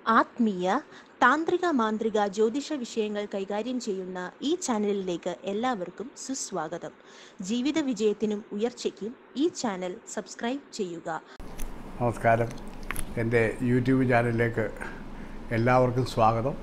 ആത്മീയ താന്ത്രിക മാന്ത്രിക ജ്യോതിഷ വിഷയങ്ങൾ കൈകാര്യം ചെയ്യുന്ന ഈ ചാനലിലേക്ക് എല്ലാവർക്കും സുസ്വാഗതം ജീവിത വിജയത്തിനും ഉയർച്ചയ്ക്കും ഈ ചാനൽ സബ്സ്ക്രൈബ് ചെയ്യുക നമസ്കാരം എൻ്റെ യൂട്യൂബ് ചാനലിലേക്ക് എല്ലാവർക്കും സ്വാഗതം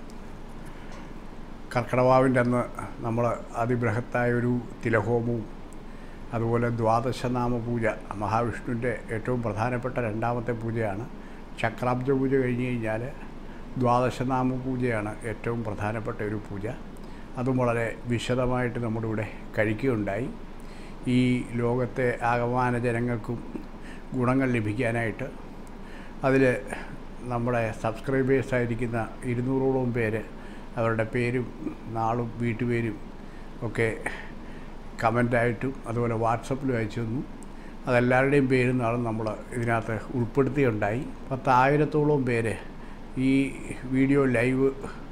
കർക്കിടവാവിൻ്റെ അന്ന് നമ്മൾ അതിബൃഹത്തായ ഒരു തിലഹോമവും അതുപോലെ ദ്വാദശനാമ പൂജ മഹാവിഷ്ണുവിൻ്റെ ഏറ്റവും പ്രധാനപ്പെട്ട രണ്ടാമത്തെ പൂജയാണ് ചക്രാബ്ജ പൂജ കഴിഞ്ഞ് കഴിഞ്ഞാൽ ദ്വാദശനാമ പൂജയാണ് ഏറ്റവും പ്രധാനപ്പെട്ട ഒരു പൂജ അതും വളരെ വിശദമായിട്ട് നമ്മുടെ ഇവിടെ കഴിക്കുകയുണ്ടായി ഈ ലോകത്തെ ആകമാന ജനങ്ങൾക്കും ഗുണങ്ങൾ ലഭിക്കാനായിട്ട് അതിൽ നമ്മുടെ സബ്സ്ക്രൈബേഴ്സ് ആയിരിക്കുന്ന ഇരുന്നൂറോളം പേര് അവരുടെ പേരും നാളും വീട്ടുപേരും ഒക്കെ കമൻ്റായിട്ടും അതുപോലെ വാട്സപ്പിലും അയച്ചു തന്നു അതെല്ലാവരുടെയും പേരും നാളും നമ്മൾ ഇതിനകത്ത് ഉൾപ്പെടുത്തിയുണ്ടായി പത്തായിരത്തോളം പേര് ഈ വീഡിയോ ലൈവ്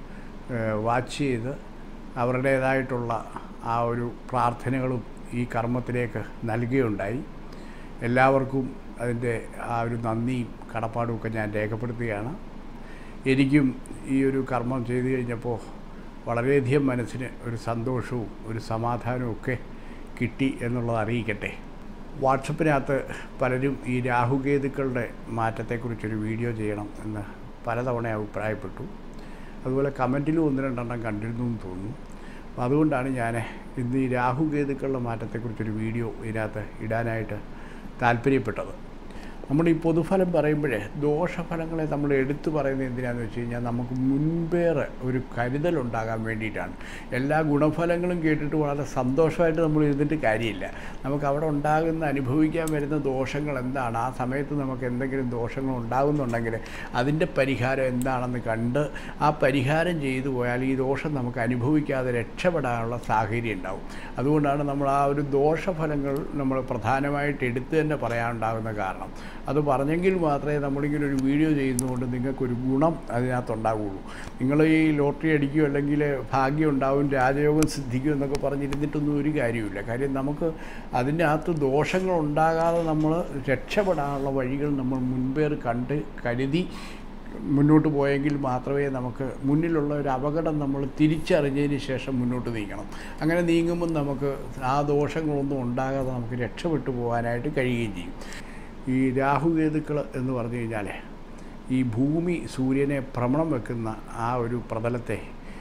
വാച്ച് ചെയ്ത് അവരുടേതായിട്ടുള്ള ആ ഒരു പ്രാർത്ഥനകളും ഈ കർമ്മത്തിലേക്ക് നൽകുകയുണ്ടായി എല്ലാവർക്കും അതിൻ്റെ ആ ഒരു നന്ദിയും കടപ്പാടും ഒക്കെ ഞാൻ രേഖപ്പെടുത്തുകയാണ് എനിക്കും ഈ ഒരു കർമ്മം ചെയ്തു കഴിഞ്ഞപ്പോൾ വളരെയധികം മനസ്സിന് ഒരു സന്തോഷവും ഒരു സമാധാനവും ഒക്കെ കിട്ടി എന്നുള്ളത് അറിയിക്കട്ടെ വാട്സപ്പിനകത്ത് പലരും ഈ രാഹുകേതുക്കളുടെ മാറ്റത്തെക്കുറിച്ചൊരു വീഡിയോ ചെയ്യണം എന്ന് പലതവണ അഭിപ്രായപ്പെട്ടു അതുപോലെ കമൻറ്റിലും ഒന്ന് രണ്ടെണ്ണം കണ്ടിരുന്നു എന്ന് തോന്നുന്നു അപ്പോൾ അതുകൊണ്ടാണ് ഞാൻ ഇന്ന് ഈ രാഹുകേതുക്കളുടെ മാറ്റത്തെക്കുറിച്ചൊരു വീഡിയോ ഇതിനകത്ത് ഇടാനായിട്ട് താല്പര്യപ്പെട്ടത് നമ്മൾ ഈ പൊതുഫലം പറയുമ്പോഴേ ദോഷഫലങ്ങളെ നമ്മൾ എടുത്തു പറയുന്നത് എന്തിനാണെന്ന് വെച്ച് കഴിഞ്ഞാൽ നമുക്ക് മുൻപേറെ ഒരു കരുതലുണ്ടാകാൻ വേണ്ടിയിട്ടാണ് എല്ലാ ഗുണഫലങ്ങളും കേട്ടിട്ട് വളരെ സന്തോഷമായിട്ട് നമ്മൾ ഇരുന്നിട്ട് കാര്യമില്ല നമുക്ക് അവിടെ ഉണ്ടാകുന്ന അനുഭവിക്കാൻ വരുന്ന ദോഷങ്ങൾ എന്താണ് ആ സമയത്ത് നമുക്ക് എന്തെങ്കിലും ദോഷങ്ങൾ ഉണ്ടാകുന്നുണ്ടെങ്കിൽ അതിൻ്റെ പരിഹാരം എന്താണെന്ന് കണ്ട് ആ പരിഹാരം ചെയ്തു പോയാൽ ഈ ദോഷം നമുക്ക് അനുഭവിക്കാതെ രക്ഷപ്പെടാനുള്ള സാഹചര്യം ഉണ്ടാവും അതുകൊണ്ടാണ് നമ്മൾ ആ ഒരു ദോഷഫലങ്ങൾ നമ്മൾ പ്രധാനമായിട്ട് എടുത്തു തന്നെ പറയാനുണ്ടാകുന്ന കാരണം അത് പറഞ്ഞെങ്കിൽ മാത്രമേ നമ്മളിങ്ങനെ ഒരു വീഡിയോ ചെയ്യുന്നതുകൊണ്ട് നിങ്ങൾക്കൊരു ഗുണം അതിനകത്തുണ്ടാവുകയുള്ളൂ നിങ്ങൾ ഈ ലോട്ടറി അടിക്കുകയോ അല്ലെങ്കിൽ ഭാഗ്യം ഉണ്ടാവും രാജയോഗം സിദ്ധിക്കും എന്നൊക്കെ പറഞ്ഞിരുന്നിട്ടൊന്നും ഒരു കാര്യമില്ല കാര്യം നമുക്ക് അതിനകത്ത് ദോഷങ്ങൾ ഉണ്ടാകാതെ നമ്മൾ രക്ഷപ്പെടാനുള്ള വഴികൾ നമ്മൾ മുൻപേർ കണ്ട് കരുതി മുന്നോട്ട് പോയെങ്കിൽ മാത്രമേ നമുക്ക് മുന്നിലുള്ള ഒരു അപകടം നമ്മൾ തിരിച്ചറിഞ്ഞതിന് ശേഷം മുന്നോട്ട് നീങ്ങണം അങ്ങനെ നീങ്ങുമ്പോൾ നമുക്ക് ആ ദോഷങ്ങളൊന്നും ഉണ്ടാകാതെ നമുക്ക് രക്ഷപ്പെട്ടു പോകാനായിട്ട് കഴിയുകയും ചെയ്യും ഈ രാഹുകേതുക്കൾ എന്ന് പറഞ്ഞു കഴിഞ്ഞാൽ ഈ ഭൂമി സൂര്യനെ ഭ്രമണം വെക്കുന്ന ആ ഒരു പ്രതലത്തെ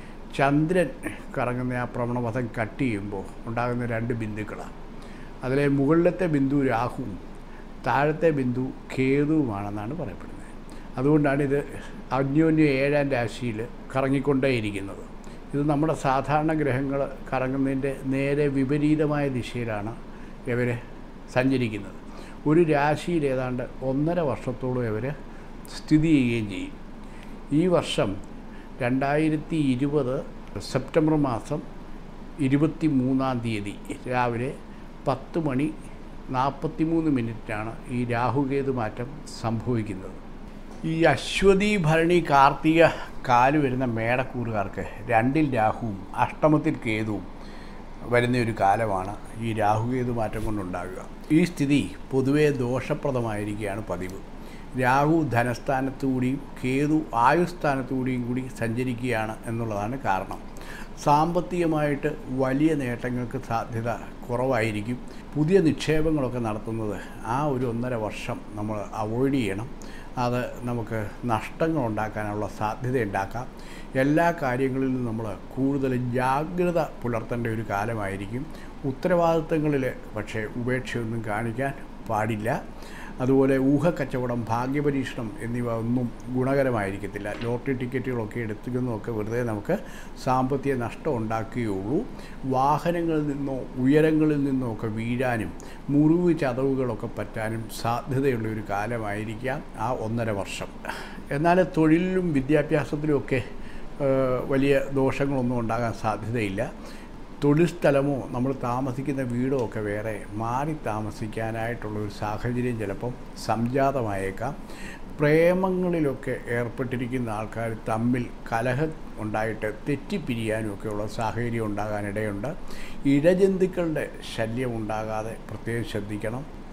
ചന്ദ്രൻ കറങ്ങുന്ന ആ ഭ്രമണപഥം കട്ട് ചെയ്യുമ്പോൾ ഉണ്ടാകുന്ന രണ്ട് ബിന്ദുക്കളാണ് അതിലെ മുകളിലത്തെ ബിന്ദു രാഹുവും താഴത്തെ ബിന്ദു കേതുവുമാണെന്നാണ് പറയപ്പെടുന്നത് അതുകൊണ്ടാണ് ഇത് അന്യോന്യം ഏഴാം രാശിയിൽ കറങ്ങിക്കൊണ്ടേയിരിക്കുന്നത് ഇത് നമ്മുടെ സാധാരണ ഗ്രഹങ്ങൾ കറങ്ങുന്നതിൻ്റെ നേരെ വിപരീതമായ ദിശയിലാണ് ഇവർ സഞ്ചരിക്കുന്നത് ഒരു രാശിയിൽ ഏതാണ്ട് ഒന്നര വർഷത്തോളം ഇവർ സ്ഥിതി ചെയ്യുകയും ചെയ്യും ഈ വർഷം രണ്ടായിരത്തി ഇരുപത് സെപ്റ്റംബർ മാസം ഇരുപത്തി മൂന്നാം തീയതി രാവിലെ പത്ത് മണി നാൽപ്പത്തി മൂന്ന് മിനിറ്റാണ് ഈ രാഹുകേതു മാറ്റം സംഭവിക്കുന്നത് ഈ അശ്വതി ഭരണി കാർത്തിക കാല് വരുന്ന മേടക്കൂറുകാർക്ക് രണ്ടിൽ രാഹുവും അഷ്ടമത്തിൽ കേതുവും വരുന്ന ഒരു കാലമാണ് ഈ രാഹുകേതു മാറ്റം കൊണ്ടുണ്ടാകുക ഈ സ്ഥിതി പൊതുവേ ദോഷപ്രദമായിരിക്കുകയാണ് പതിവ് രാഹു ധനസ്ഥാനത്തുകൂടിയും കേതു ആയുസ്ഥാനത്തുകൂടിയും കൂടി സഞ്ചരിക്കുകയാണ് എന്നുള്ളതാണ് കാരണം സാമ്പത്തികമായിട്ട് വലിയ നേട്ടങ്ങൾക്ക് സാധ്യത കുറവായിരിക്കും പുതിയ നിക്ഷേപങ്ങളൊക്കെ നടത്തുന്നത് ആ ഒരു ഒന്നര വർഷം നമ്മൾ അവോയ്ഡ് ചെയ്യണം അത് നമുക്ക് നഷ്ടങ്ങൾ ഉണ്ടാക്കാനുള്ള സാധ്യത ഉണ്ടാക്കാം എല്ലാ കാര്യങ്ങളിലും നമ്മൾ കൂടുതൽ ജാഗ്രത പുലർത്തേണ്ട ഒരു കാലമായിരിക്കും ഉത്തരവാദിത്തങ്ങളിൽ പക്ഷേ ഉപേക്ഷയൊന്നും കാണിക്കാൻ പാടില്ല അതുപോലെ ഊഹക്കച്ചവടം ഭാഗ്യപരീക്ഷണം എന്നിവ ഒന്നും ഗുണകരമായിരിക്കത്തില്ല ലോട്ടറി ടിക്കറ്റുകളൊക്കെ എടുത്തുന്നതൊക്കെ വെറുതെ നമുക്ക് സാമ്പത്തിക നഷ്ടം ഉണ്ടാക്കുകയുള്ളൂ വാഹനങ്ങളിൽ നിന്നോ ഉയരങ്ങളിൽ നിന്നോ ഒക്കെ വീഴാനും മുറിവ് ചതവുകളൊക്കെ പറ്റാനും സാധ്യതയുള്ള ഒരു കാലമായിരിക്കാം ആ ഒന്നര വർഷം എന്നാൽ തൊഴിലിലും വിദ്യാഭ്യാസത്തിലുമൊക്കെ വലിയ ദോഷങ്ങളൊന്നും ഉണ്ടാകാൻ സാധ്യതയില്ല തൊഴിൽ സ്ഥലമോ നമ്മൾ താമസിക്കുന്ന വീടോ ഒക്കെ വേറെ മാറി താമസിക്കാനായിട്ടുള്ള ഒരു സാഹചര്യം ചിലപ്പം സംജാതമായേക്കാം പ്രേമങ്ങളിലൊക്കെ ഏർപ്പെട്ടിരിക്കുന്ന ആൾക്കാർ തമ്മിൽ കലഹം ഉണ്ടായിട്ട് തെറ്റിപ്പിരിയാനും ഒക്കെയുള്ള സാഹചര്യം ഉണ്ടാകാനിടയുണ്ട് ഇഴജന്തുക്കളുടെ ശല്യം ഉണ്ടാകാതെ പ്രത്യേകം ശ്രദ്ധിക്കണം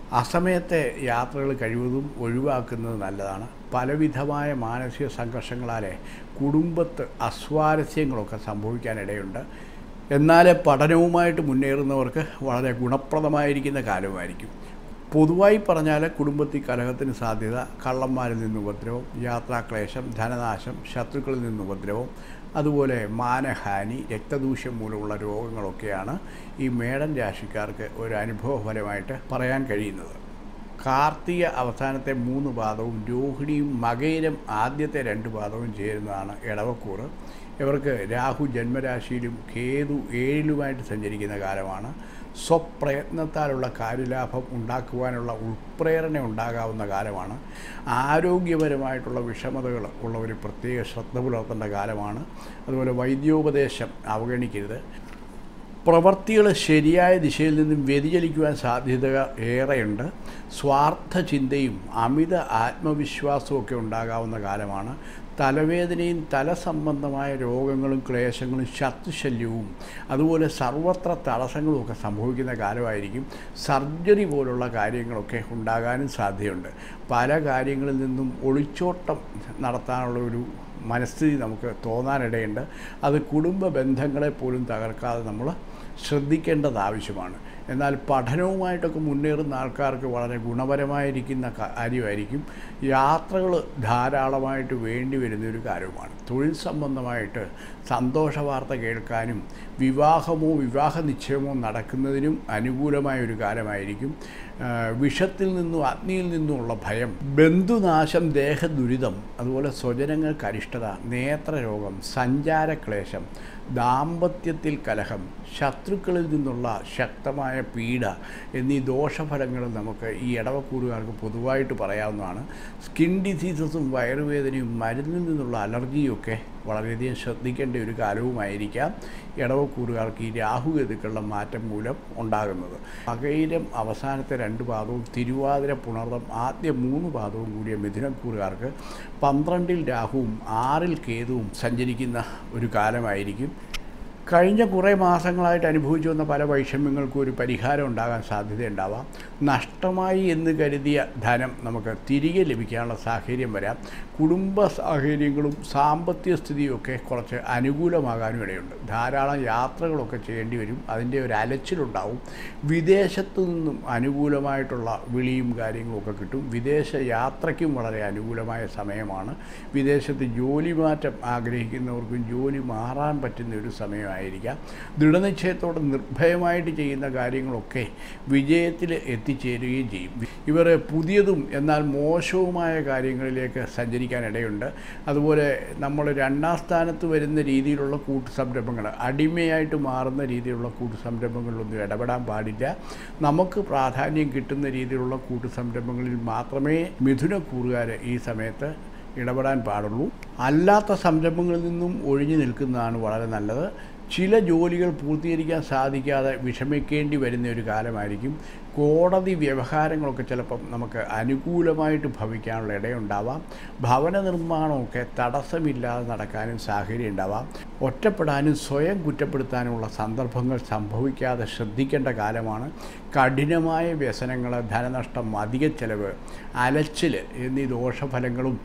അസമയത്തെ യാത്രകൾ കഴിവതും ഒഴിവാക്കുന്നത് നല്ലതാണ് പലവിധമായ മാനസിക സംഘർഷങ്ങളാലെ കുടുംബത്ത് അസ്വാരസ്യങ്ങളൊക്കെ സംഭവിക്കാനിടയുണ്ട് എന്നാൽ പഠനവുമായിട്ട് മുന്നേറുന്നവർക്ക് വളരെ ഗുണപ്രദമായിരിക്കുന്ന കാലമായിരിക്കും പൊതുവായി പറഞ്ഞാൽ കുടുംബത്തിൽ കലഹത്തിന് സാധ്യത കള്ളന്മാരിൽ നിന്ന് ഉപദ്രവം യാത്രാക്ലേശം ധനനാശം ശത്രുക്കളിൽ നിന്ന് ഉപദ്രവം അതുപോലെ മാനഹാനി രക്തദൂഷ്യം മൂലമുള്ള രോഗങ്ങളൊക്കെയാണ് ഈ മേടൻ രാശിക്കാർക്ക് ഒരു അനുഭവഫലമായിട്ട് പറയാൻ കഴിയുന്നത് കാർത്തിക അവസാനത്തെ മൂന്ന് പാദവും രോഹിണിയും മകയിരം ആദ്യത്തെ രണ്ട് പാദവും ചേരുന്നതാണ് ഇടവക്കൂറ് ഇവർക്ക് രാഹു ജന്മരാശിയിലും കേതു ഏഴിലുമായിട്ട് സഞ്ചരിക്കുന്ന കാലമാണ് സ്വപ്രയത്നത്താലുള്ള കാര്യലാഭം ഉണ്ടാക്കുവാനുള്ള ഉൾപ്രേരണ ഉണ്ടാകാവുന്ന കാലമാണ് ആരോഗ്യപരമായിട്ടുള്ള വിഷമതകൾ ഉള്ളവർ പ്രത്യേക ശ്രദ്ധ പുലർത്തേണ്ട കാലമാണ് അതുപോലെ വൈദ്യോപദേശം അവഗണിക്കരുത് പ്രവർത്തികൾ ശരിയായ ദിശയിൽ നിന്നും വ്യതിചലിക്കുവാൻ സാധ്യത ഏറെയുണ്ട് സ്വാർത്ഥ ചിന്തയും അമിത ആത്മവിശ്വാസവും ഒക്കെ ഉണ്ടാകാവുന്ന കാലമാണ് തലവേദനയും തലസംബന്ധമായ രോഗങ്ങളും ക്ലേശങ്ങളും ശത്രുശല്യവും അതുപോലെ സർവത്ര തടസ്സങ്ങളും ഒക്കെ സംഭവിക്കുന്ന കാലമായിരിക്കും സർജറി പോലുള്ള കാര്യങ്ങളൊക്കെ ഉണ്ടാകാനും സാധ്യതയുണ്ട് പല കാര്യങ്ങളിൽ നിന്നും ഒളിച്ചോട്ടം നടത്താനുള്ള ഒരു മനസ്ഥിതി നമുക്ക് തോന്നാനിടയുണ്ട് അത് കുടുംബ ബന്ധങ്ങളെ പോലും തകർക്കാതെ നമ്മൾ ശ്രദ്ധിക്കേണ്ടത് ആവശ്യമാണ് എന്നാൽ പഠനവുമായിട്ടൊക്കെ മുന്നേറുന്ന ആൾക്കാർക്ക് വളരെ ഗുണപരമായിരിക്കുന്ന കാര്യമായിരിക്കും യാത്രകൾ ധാരാളമായിട്ട് വേണ്ടി വരുന്ന ഒരു കാര്യവുമാണ് തൊഴിൽ സംബന്ധമായിട്ട് സന്തോഷ വാർത്ത കേൾക്കാനും വിവാഹമോ വിവാഹ നിശ്ചയമോ നടക്കുന്നതിനും അനുകൂലമായ ഒരു കാലമായിരിക്കും വിഷത്തിൽ നിന്നും അഗ്നിയിൽ നിന്നുമുള്ള ഭയം ബന്ധുനാശം ദേഹദുരിതം അതുപോലെ സ്വജനങ്ങൾക്ക് അരിഷ്ടത നേത്രരോഗം സഞ്ചാരക്ലേശം ദാമ്പത്യത്തിൽ കലഹം ശത്രുക്കളിൽ നിന്നുള്ള ശക്തമായ പീഡ എന്നീ ദോഷഫലങ്ങൾ നമുക്ക് ഈ ഇടവക്കൂറുകാർക്ക് പൊതുവായിട്ട് പറയാവുന്നതാണ് സ്കിൻ ഡിസീസസും വയറുവേദനയും മരുന്നിൽ നിന്നുള്ള അലർജിയും ഒക്കെ വളരെയധികം ശ്രദ്ധിക്കേണ്ട ഒരു കാലവുമായിരിക്കാം ഇടവക്കൂറുകാർക്ക് ഈ രാഹുഗതിക്കുള്ള മാറ്റം മൂലം ഉണ്ടാകുന്നത് പകയിലും അവസാനത്തെ രണ്ട് പാദവും തിരുവാതിര പുണർദം ആദ്യ മൂന്ന് പാദവും കൂടിയ മിഥുനക്കൂറുകാർക്ക് പന്ത്രണ്ടിൽ രാഹുവും ആറിൽ കേതുവും സഞ്ചരിക്കുന്ന ഒരു കാലമായിരിക്കും കഴിഞ്ഞ കുറേ മാസങ്ങളായിട്ട് അനുഭവിച്ചു വന്ന പല വൈഷമ്യങ്ങൾക്കും ഒരു പരിഹാരം ഉണ്ടാകാൻ സാധ്യതയുണ്ടാവാം നഷ്ടമായി എന്ന് കരുതിയ ധനം നമുക്ക് തിരികെ ലഭിക്കാനുള്ള സാഹചര്യം വരാം കുടുംബ സാഹചര്യങ്ങളും സാമ്പത്തിക സ്ഥിതിയും ഒക്കെ കുറച്ച് അനുകൂലമാകാനും ഇടയുണ്ട് ധാരാളം യാത്രകളൊക്കെ ചെയ്യേണ്ടി വരും അതിൻ്റെ ഒരു അലച്ചിലുണ്ടാവും വിദേശത്തു നിന്നും അനുകൂലമായിട്ടുള്ള വിളിയും കാര്യങ്ങളും ഒക്കെ കിട്ടും വിദേശ യാത്രയ്ക്കും വളരെ അനുകൂലമായ സമയമാണ് വിദേശത്ത് ജോലി മാറ്റം ആഗ്രഹിക്കുന്നവർക്കും ജോലി മാറാൻ പറ്റുന്ന ഒരു സമയമായിരിക്കാം ദൃഢനിശ്ചയത്തോടെ നിർഭയമായിട്ട് ചെയ്യുന്ന കാര്യങ്ങളൊക്കെ വിജയത്തിൽ എത്തിച്ചേരുകയും ചെയ്യും ഇവർ പുതിയതും എന്നാൽ മോശവുമായ കാര്യങ്ങളിലേക്ക് സഞ്ചരിക്കാൻ ഇടയുണ്ട് അതുപോലെ നമ്മൾ രണ്ടാം സ്ഥാനത്ത് വരുന്ന രീതിയിലുള്ള കൂട്ടു സംരംഭങ്ങൾ അടിമയായിട്ട് മാറുന്ന രീതിയിലുള്ള കൂട്ടു സംരംഭങ്ങളിലൊന്നും ഇടപെടാൻ പാടില്ല നമുക്ക് പ്രാധാന്യം കിട്ടുന്ന രീതിയിലുള്ള കൂട്ടു സംരംഭങ്ങളിൽ മാത്രമേ മിഥുനക്കൂറുകാർ ഈ സമയത്ത് ഇടപെടാൻ പാടുള്ളൂ അല്ലാത്ത സംരംഭങ്ങളിൽ നിന്നും ഒഴിഞ്ഞു നിൽക്കുന്നതാണ് വളരെ നല്ലത് ചില ജോലികൾ പൂർത്തീകരിക്കാൻ സാധിക്കാതെ വിഷമിക്കേണ്ടി വരുന്ന ഒരു കാലമായിരിക്കും കോടതി വ്യവഹാരങ്ങളൊക്കെ ചിലപ്പം നമുക്ക് അനുകൂലമായിട്ട് ഭവിക്കാനുള്ള ഇടയുണ്ടാവാം ഭവന നിർമ്മാണമൊക്കെ തടസ്സമില്ലാതെ നടക്കാനും സാഹചര്യം ഉണ്ടാവാം ഒറ്റപ്പെടാനും സ്വയം കുറ്റപ്പെടുത്താനുമുള്ള സന്ദർഭങ്ങൾ സംഭവിക്കാതെ ശ്രദ്ധിക്കേണ്ട കാലമാണ് കഠിനമായ വ്യസനങ്ങൾ ധനനഷ്ടം അധിക ചെലവ് അലച്ചിൽ എന്നീ ദോഷഫലങ്ങളും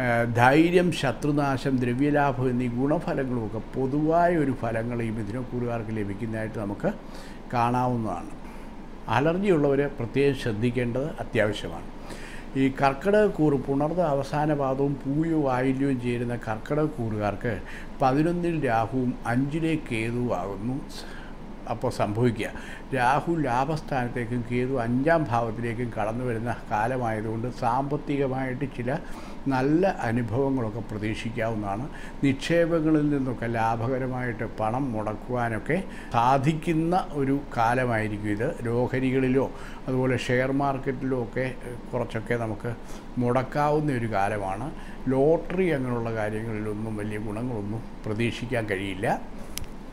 ധൈര്യം ശത്രുനാശം ദ്രവ്യലാഭം എന്നീ ഗുണഫലങ്ങളുമൊക്കെ പൊതുവായ ഒരു ഫലങ്ങൾ ഈ മിഥുനക്കൂറുകാർക്ക് ലഭിക്കുന്നതായിട്ട് നമുക്ക് കാണാവുന്നതാണ് അലർജി ഉള്ളവർ പ്രത്യേകം ശ്രദ്ധിക്കേണ്ടത് അത്യാവശ്യമാണ് ഈ കർക്കിടകക്കൂറ് പുണർന്ന അവസാന പാദവും പൂയോ ആയില്യവും ചേരുന്ന കർക്കിടകക്കൂറുകാർക്ക് പതിനൊന്നിൽ രാഹുവും അഞ്ചിലെ കേതുവും ആകുന്നു അപ്പോൾ സംഭവിക്കുക രാഹു ലാഭസ്ഥാനത്തേക്കും കേതു അഞ്ചാം ഭാവത്തിലേക്കും കടന്നു വരുന്ന കാലമായതുകൊണ്ട് സാമ്പത്തികമായിട്ട് ചില നല്ല അനുഭവങ്ങളൊക്കെ പ്രതീക്ഷിക്കാവുന്നതാണ് നിക്ഷേപങ്ങളിൽ നിന്നൊക്കെ ലാഭകരമായിട്ട് പണം മുടക്കുവാനൊക്കെ സാധിക്കുന്ന ഒരു കാലമായിരിക്കും ഇത് ലോഹരികളിലോ അതുപോലെ ഷെയർ മാർക്കറ്റിലോ ഒക്കെ കുറച്ചൊക്കെ നമുക്ക് മുടക്കാവുന്ന ഒരു കാലമാണ് ലോട്ടറി അങ്ങനെയുള്ള കാര്യങ്ങളിലൊന്നും വലിയ ഗുണങ്ങളൊന്നും പ്രതീക്ഷിക്കാൻ കഴിയില്ല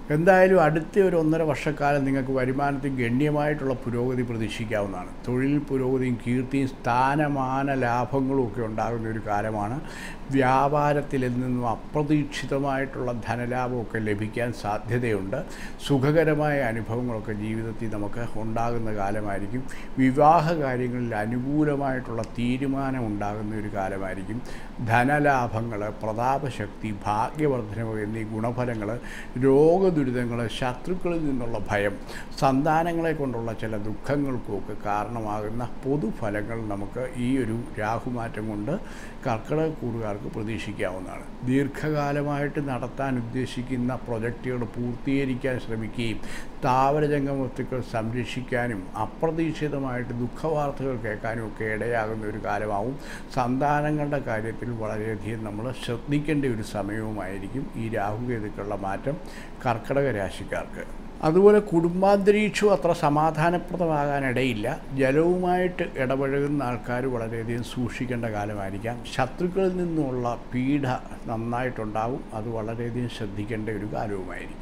എന്തായാലും അടുത്ത ഒരു ഒന്നര വർഷക്കാലം നിങ്ങൾക്ക് വരുമാനത്തിൽ ഗണ്യമായിട്ടുള്ള പുരോഗതി പ്രതീക്ഷിക്കാവുന്നതാണ് തൊഴിൽ പുരോഗതിയും കീർത്തിയും സ്ഥാനമാന ലാഭങ്ങളും ഒക്കെ ഉണ്ടാകുന്ന ഒരു കാലമാണ് വ്യാപാരത്തിൽ നിന്നും അപ്രതീക്ഷിതമായിട്ടുള്ള ധനലാഭമൊക്കെ ലഭിക്കാൻ സാധ്യതയുണ്ട് സുഖകരമായ അനുഭവങ്ങളൊക്കെ ജീവിതത്തിൽ നമുക്ക് ഉണ്ടാകുന്ന കാലമായിരിക്കും വിവാഹ കാര്യങ്ങളിൽ അനുകൂലമായിട്ടുള്ള തീരുമാനം ഉണ്ടാകുന്ന ഒരു കാലമായിരിക്കും ധനലാഭങ്ങൾ പ്രതാപശക്തി ഭാഗ്യവർദ്ധനവ് എന്നീ ഗുണഫലങ്ങൾ രോഗദുരിതങ്ങൾ ശത്രുക്കളിൽ നിന്നുള്ള ഭയം സന്താനങ്ങളെ കൊണ്ടുള്ള ചില ദുഃഖങ്ങൾക്കുമൊക്കെ കാരണമാകുന്ന പൊതുഫലങ്ങൾ നമുക്ക് ഈ ഒരു രാഹുമാറ്റം കൊണ്ട് കർക്കിടകക്കൂറുകാർക്ക് പ്രതീക്ഷിക്കാവുന്നതാണ് ദീർഘകാലമായിട്ട് നടത്താൻ ഉദ്ദേശിക്കുന്ന പ്രൊജക്റ്റുകൾ പൂർത്തീകരിക്കാൻ ശ്രമിക്കുകയും സ്ഥാവരജംഗമ വസ്തുക്കൾ സംരക്ഷിക്കാനും അപ്രതീക്ഷിതമായിട്ട് ദുഃഖവാർത്തകൾ കേൾക്കാനും ഒക്കെ ഇടയാകുന്ന ഒരു കാലമാവും സന്താനങ്ങളുടെ കാര്യത്തിൽ വളരെയധികം നമ്മൾ ശ്രദ്ധിക്കേണ്ട ഒരു സമയവുമായിരിക്കും ഈ രാഹുകേതുക്കളുടെ മാറ്റം കർക്കിടക രാശിക്കാർക്ക് അതുപോലെ കുടുംബാന്തരീക്ഷവും അത്ര സമാധാനപ്രദമാകാനിടയില്ല ജലവുമായിട്ട് ഇടപഴകുന്ന ആൾക്കാർ വളരെയധികം സൂക്ഷിക്കേണ്ട കാലമായിരിക്കാം ശത്രുക്കളിൽ നിന്നുള്ള പീഡ നന്നായിട്ടുണ്ടാവും അത് വളരെയധികം ശ്രദ്ധിക്കേണ്ട ഒരു കാലവുമായിരിക്കും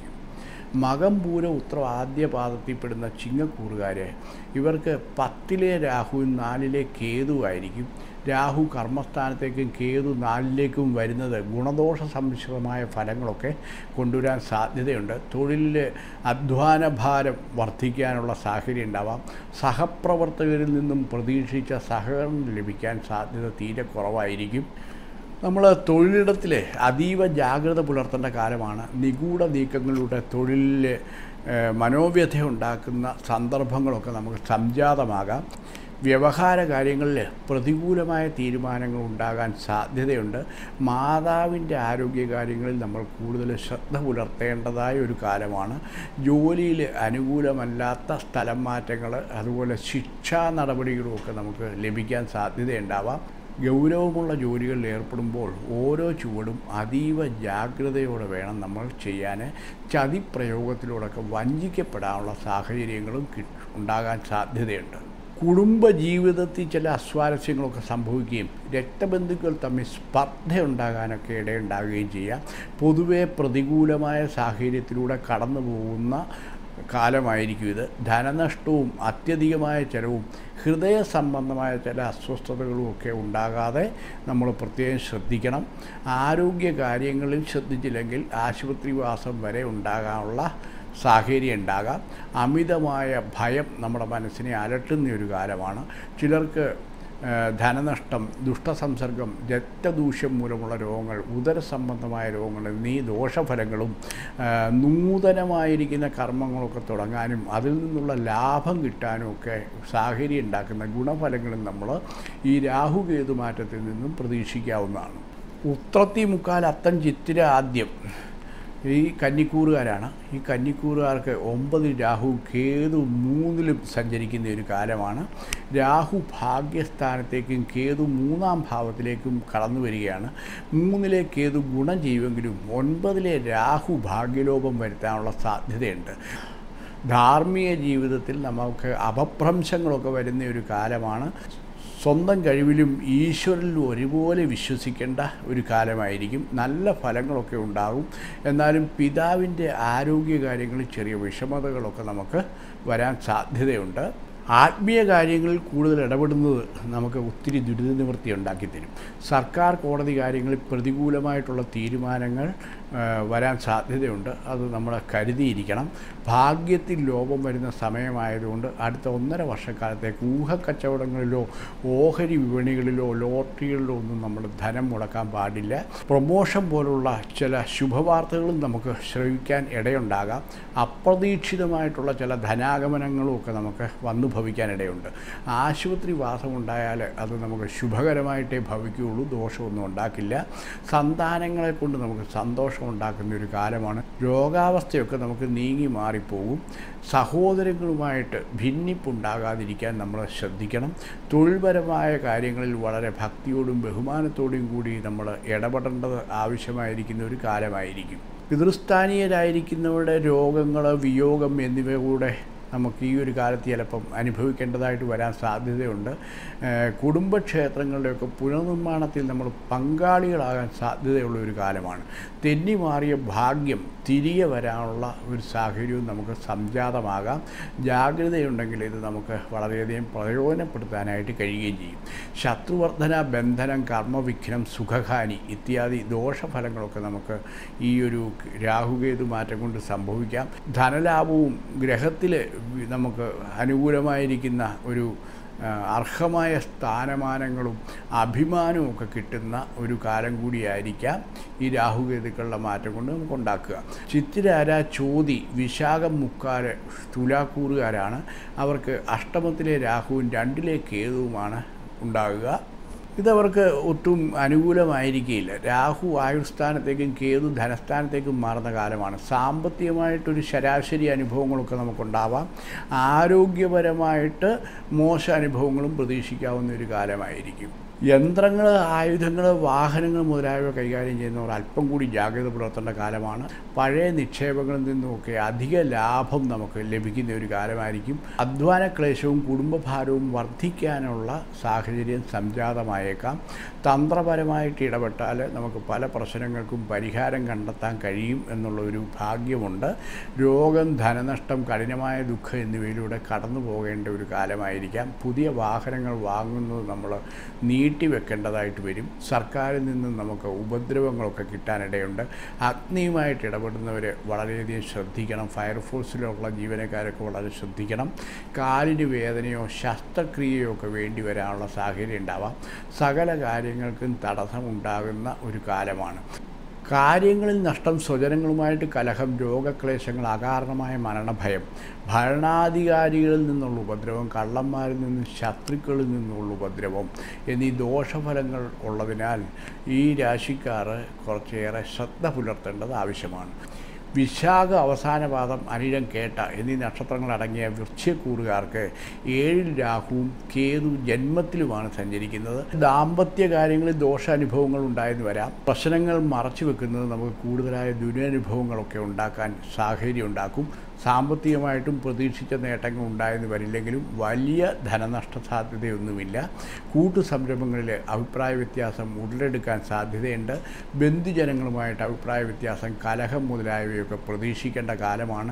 മകം പൂരം ഉത്തരം ആദ്യ പാദത്തിൽപ്പെടുന്ന ചിങ്ങക്കൂറുകാരെ ഇവർക്ക് പത്തിലെ രാഹുവും നാലിലെ കേതുവായിരിക്കും രാഹു കർമ്മസ്ഥാനത്തേക്കും കേതു നാലിലേക്കും വരുന്നത് ഗുണദോഷ സമ്മിശ്രമായ ഫലങ്ങളൊക്കെ കൊണ്ടുവരാൻ സാധ്യതയുണ്ട് തൊഴിലിൽ അധ്വാന ഭാരം വർദ്ധിക്കാനുള്ള സാഹചര്യം ഉണ്ടാവാം സഹപ്രവർത്തകരിൽ നിന്നും പ്രതീക്ഷിച്ച സഹകരണം ലഭിക്കാൻ സാധ്യത തീരെ കുറവായിരിക്കും നമ്മൾ തൊഴിലിടത്തിൽ അതീവ ജാഗ്രത പുലർത്തേണ്ട കാലമാണ് നിഗൂഢ നീക്കങ്ങളിലൂടെ തൊഴിലിൽ ഏഹ്, മനോവ്യഥ ഉണ്ടാക്കുന്ന സന്ദർഭങ്ങളൊക്കെ നമുക്ക് സംജാതമാകാം വ്യവഹാര കാര്യങ്ങളിൽ പ്രതികൂലമായ തീരുമാനങ്ങൾ ഉണ്ടാകാൻ സാധ്യതയുണ്ട് മാതാവിൻ്റെ ആരോഗ്യകാര്യങ്ങളിൽ നമ്മൾ കൂടുതൽ ശ്രദ്ധ പുലർത്തേണ്ടതായ ഒരു കാലമാണ് ജോലിയിൽ അനുകൂലമല്ലാത്ത സ്ഥലം മാറ്റങ്ങൾ അതുപോലെ ശിക്ഷാ നടപടികളുമൊക്കെ നമുക്ക് ലഭിക്കാൻ സാധ്യതയുണ്ടാവാം ഗൗരവമുള്ള ജോലികളിൽ ഏർപ്പെടുമ്പോൾ ഓരോ ചുവടും അതീവ ജാഗ്രതയോടെ വേണം നമ്മൾ ചെയ്യാൻ ചതിപ്രയോഗത്തിലൂടെയൊക്കെ വഞ്ചിക്കപ്പെടാനുള്ള സാഹചര്യങ്ങളും കി- ഉണ്ടാകാൻ സാധ്യതയുണ്ട് കുടുംബ ജീവിതത്തിൽ ചില അസ്വാരസ്യങ്ങളൊക്കെ സംഭവിക്കുകയും രക്തബന്ധുക്കൾ തമ്മിൽ സ്പർദ്ധ ഉണ്ടാകാനൊക്കെ ഇടയുണ്ടാകുകയും ചെയ്യാം പൊതുവെ പ്രതികൂലമായ സാഹചര്യത്തിലൂടെ കടന്നു പോകുന്ന കാലമായിരിക്കും ഇത് ധനനഷ്ടവും അത്യധികമായ ചിലവും ഹൃദയ സംബന്ധമായ ചില അസ്വസ്ഥതകളും ഒക്കെ ഉണ്ടാകാതെ നമ്മൾ പ്രത്യേകം ശ്രദ്ധിക്കണം ആരോഗ്യ കാര്യങ്ങളിൽ ശ്രദ്ധിച്ചില്ലെങ്കിൽ ആശുപത്രിവാസം വരെ ഉണ്ടാകാനുള്ള സാഹചര്യം ഉണ്ടാകാം അമിതമായ ഭയം നമ്മുടെ മനസ്സിനെ അലട്ടുന്ന ഒരു കാലമാണ് ചിലർക്ക് ആ, ധനനഷ്ടം ദുഷ്ടസംസർഗം രക്തദൂഷ്യം മൂലമുള്ള രോഗങ്ങൾ ഉദര സംബന്ധമായ രോഗങ്ങൾ എന്നീ ദോഷഫലങ്ങളും ആ, നൂതനമായിരിക്കുന്ന കർമ്മങ്ങളൊക്കെ തുടങ്ങാനും അതിൽ നിന്നുള്ള ലാഭം കിട്ടാനും ഒക്കെ സാഹചര്യം ഉണ്ടാക്കുന്ന ഗുണഫലങ്ങളും നമ്മൾ ഈ രാഹുകേതു മാറ്റത്തിൽ നിന്നും പ്രതീക്ഷിക്കാവുന്നതാണ് ഉത്രത്തി മുക്കാൽ അത്തം ചിത്തിര ആദ്യം ഈ കന്നിക്കൂറുകാരാണ് ഈ കന്നിക്കൂറുകാർക്ക് ഒമ്പതിൽ രാഹു കേതു മൂന്നിലും സഞ്ചരിക്കുന്ന ഒരു കാലമാണ് രാഹു ഭാഗ്യസ്ഥാനത്തേക്കും കേതു മൂന്നാം ഭാവത്തിലേക്കും കടന്നു വരികയാണ് മൂന്നിലെ കേതു ഗുണം ചെയ്യുമെങ്കിലും ഒൻപതിലെ രാഹു ഭാഗ്യലോപം വരുത്താനുള്ള സാധ്യതയുണ്ട് ധാർമ്മിക ജീവിതത്തിൽ നമുക്ക് അപഭ്രംശങ്ങളൊക്കെ വരുന്ന ഒരു കാലമാണ് സ്വന്തം കഴിവിലും ഈശ്വരനിലും ഒരുപോലെ വിശ്വസിക്കേണ്ട ഒരു കാലമായിരിക്കും നല്ല ഫലങ്ങളൊക്കെ ഉണ്ടാകും എന്നാലും പിതാവിൻ്റെ ആരോഗ്യ കാര്യങ്ങളിൽ ചെറിയ വിഷമതകളൊക്കെ നമുക്ക് വരാൻ സാധ്യതയുണ്ട് ആത്മീയ കാര്യങ്ങളിൽ കൂടുതൽ ഇടപെടുന്നത് നമുക്ക് ഒത്തിരി ദുരിത നിവൃത്തി ഉണ്ടാക്കിത്തരും സർക്കാർ കോടതി കാര്യങ്ങളിൽ പ്രതികൂലമായിട്ടുള്ള തീരുമാനങ്ങൾ ആ, വരാൻ സാധ്യതയുണ്ട് അത് നമ്മൾ കരുതിയിരിക്കണം ഭാഗ്യത്തിൽ ലോപം വരുന്ന സമയമായതുകൊണ്ട് അടുത്ത ഒന്നര വർഷക്കാലത്തേക്ക് ഊഹക്കച്ചവടങ്ങളിലോ ഓഹരി വിപണികളിലോ ലോട്ടറികളിലോ ഒന്നും നമ്മൾ ധനം മുടക്കാൻ പാടില്ല പ്രൊമോഷൻ പോലുള്ള ചില ശുഭവാർത്തകളും നമുക്ക് ശ്രവിക്കാൻ ഇടയുണ്ടാകാം അപ്രതീക്ഷിതമായിട്ടുള്ള ചില ധനാഗമനങ്ങളും ഒക്കെ നമുക്ക് വന്നു ഭവിക്കാനിടയുണ്ട് ആശുപത്രി വാസമുണ്ടായാൽ അത് നമുക്ക് ശുഭകരമായിട്ടേ ഭവിക്കുകയുള്ളൂ ദോഷമൊന്നും ഉണ്ടാക്കില്ല സന്താനങ്ങളെ കൊണ്ട് നമുക്ക് സന്തോഷം ഉണ്ടാക്കുന്ന ഒരു കാലമാണ് രോഗാവസ്ഥയൊക്കെ നമുക്ക് നീങ്ങി മാറിപ്പോകും സഹോദരങ്ങളുമായിട്ട് ഭിന്നിപ്പുണ്ടാകാതിരിക്കാൻ നമ്മൾ ശ്രദ്ധിക്കണം തൊഴിൽപരമായ കാര്യങ്ങളിൽ വളരെ ഭക്തിയോടും ബഹുമാനത്തോടും കൂടി നമ്മൾ ഇടപെടേണ്ടത് ആവശ്യമായിരിക്കുന്ന ഒരു കാലമായിരിക്കും പിതൃസ്ഥാനീയരായിരിക്കുന്നവരുടെ രോഗങ്ങൾ വിയോഗം എന്നിവ കൂടെ നമുക്ക് ഈ ഒരു കാലത്ത് ചിലപ്പം അനുഭവിക്കേണ്ടതായിട്ട് വരാൻ സാധ്യതയുണ്ട് ഏഹ് കുടുംബക്ഷേത്രങ്ങളുടെയൊക്കെ പുനർനിർമ്മാണത്തിൽ നമ്മൾ പങ്കാളികളാകാൻ സാധ്യതയുള്ള ഒരു കാലമാണ് തെന്നി മാറിയ ഭാഗ്യം തിരികെ വരാനുള്ള ഒരു സാഹചര്യവും നമുക്ക് സംജാതമാകാം ജാഗ്രതയുണ്ടെങ്കിൽ ഇത് നമുക്ക് വളരെയധികം പ്രയോജനപ്പെടുത്താനായിട്ട് കഴിയുകയും ചെയ്യും ശത്രുവർദ്ധന ബന്ധനം കർമ്മവിഘ്നം സുഖഹാനി ഇത്യാദി ദോഷഫലങ്ങളൊക്കെ നമുക്ക് ഈ ഒരു രാഹുകേതു മാറ്റം കൊണ്ട് സംഭവിക്കാം ധനലാഭവും ഗ്രഹത്തിൽ നമുക്ക് അനുകൂലമായിരിക്കുന്ന ഒരു ആ, അർഹമായ സ്ഥാനമാനങ്ങളും അഭിമാനവും ഒക്കെ കിട്ടുന്ന ഒരു കാലം കൂടിയായിരിക്കാം ഈ രാഹുകേതുക്കളുടെ മാറ്റം കൊണ്ട് നമുക്ക് ഉണ്ടാക്കുക ചിത്തിരാര ചോതി വിശാഖം മുക്കാര് തുലാക്കൂറുകാരാണ് അവർക്ക് അഷ്ടമത്തിലെ രാഹുവും രണ്ടിലെ കേതുവുമാണ് ഉണ്ടാകുക ഇതവർക്ക് ഒട്ടും അനുകൂലമായിരിക്കില്ല രാഹു ആയുർസ്ഥാനത്തേക്കും കേതു ധനസ്ഥാനത്തേക്കും മാറുന്ന കാലമാണ് സാമ്പത്തികമായിട്ടൊരു ശരാശരി അനുഭവങ്ങളൊക്കെ നമുക്കുണ്ടാവാം ആരോഗ്യപരമായിട്ട് മോശ അനുഭവങ്ങളും പ്രതീക്ഷിക്കാവുന്ന ഒരു കാലമായിരിക്കും യന്ത്രങ്ങൾ ആയുധങ്ങൾ വാഹനങ്ങൾ മുതലായവ കൈകാര്യം ചെയ്യുന്നവർ അല്പം കൂടി ജാഗ്രത പുലർത്തേണ്ട കാലമാണ് പഴയ നിക്ഷേപങ്ങളിൽ നിന്നുമൊക്കെ അധിക ലാഭം നമുക്ക് ലഭിക്കുന്ന ഒരു കാലമായിരിക്കും അധ്വാന ക്ലേശവും കുടുംബഭാരവും വർദ്ധിക്കാനുള്ള സാഹചര്യം സംജാതമായേക്കാം തന്ത്രപരമായിട്ട് ഇടപെട്ടാൽ നമുക്ക് പല പ്രശ്നങ്ങൾക്കും പരിഹാരം കണ്ടെത്താൻ കഴിയും എന്നുള്ള ഒരു ഭാഗ്യമുണ്ട് രോഗം ധനനഷ്ടം കഠിനമായ ദുഃഖം എന്നിവയിലൂടെ കടന്നു പോകേണ്ട ഒരു കാലമായിരിക്കാം പുതിയ വാഹനങ്ങൾ വാങ്ങുന്നത് നമ്മൾ നീട്ടിവെക്കേണ്ടതായിട്ട് വരും സർക്കാരിൽ നിന്നും നമുക്ക് ഉപദ്രവങ്ങളൊക്കെ കിട്ടാനിടയുണ്ട് അഗ്നിയുമായിട്ട് ഇടപെടുന്നവർ വളരെയധികം ശ്രദ്ധിക്കണം ഫയർഫോഴ്സിലുള്ള ജീവനക്കാരൊക്കെ വളരെ ശ്രദ്ധിക്കണം കാലിന് വേദനയോ ശസ്ത്രക്രിയയോ ഒക്കെ വേണ്ടി വരാനുള്ള സാഹചര്യം ഉണ്ടാവാം സകല കാര്യങ്ങൾക്കും തടസ്സമുണ്ടാകുന്ന ഒരു കാലമാണ് കാര്യങ്ങളിൽ നഷ്ടം സ്വജനങ്ങളുമായിട്ട് കലഹം രോഗക്ലേശങ്ങൾ അകാരണമായ മരണഭയം ഭരണാധികാരികളിൽ നിന്നുള്ള ഉപദ്രവം കള്ളന്മാരിൽ നിന്നും ശത്രുക്കളിൽ നിന്നുള്ള ഉപദ്രവം എന്നീ ദോഷഫലങ്ങൾ ഉള്ളതിനാൽ ഈ രാശിക്കാർ കുറച്ചേറെ ശ്രദ്ധ പുലർത്തേണ്ടത് ആവശ്യമാണ് വിശാഖ അവസാന പാദം അനിഴം കേട്ട എന്നീ നക്ഷത്രങ്ങളടങ്ങിയ വൃശ്യക്കൂറുകാർക്ക് ഏഴിൽ രാഹുവും കേതു ജന്മത്തിലുമാണ് സഞ്ചരിക്കുന്നത് ദാമ്പത്യ കാര്യങ്ങളിൽ ദോഷാനുഭവങ്ങൾ ഉണ്ടായെന്ന് വരാം പ്രശ്നങ്ങൾ മറച്ചു വെക്കുന്നത് നമുക്ക് കൂടുതലായ ദുരനുഭവങ്ങളൊക്കെ ഉണ്ടാക്കാൻ സാഹചര്യം ഉണ്ടാക്കും സാമ്പത്തികമായിട്ടും പ്രതീക്ഷിച്ച നേട്ടങ്ങൾ ഉണ്ടായെന്ന് വരില്ലെങ്കിലും വലിയ ധനനഷ്ട സാധ്യതയൊന്നുമില്ല കൂട്ടു സംരംഭങ്ങളിൽ അഭിപ്രായ വ്യത്യാസം ഉടലെടുക്കാൻ സാധ്യതയുണ്ട് ബന്ധുജനങ്ങളുമായിട്ട് അഭിപ്രായ വ്യത്യാസം കലഹം മുതലായവയൊക്കെ പ്രതീക്ഷിക്കേണ്ട കാലമാണ്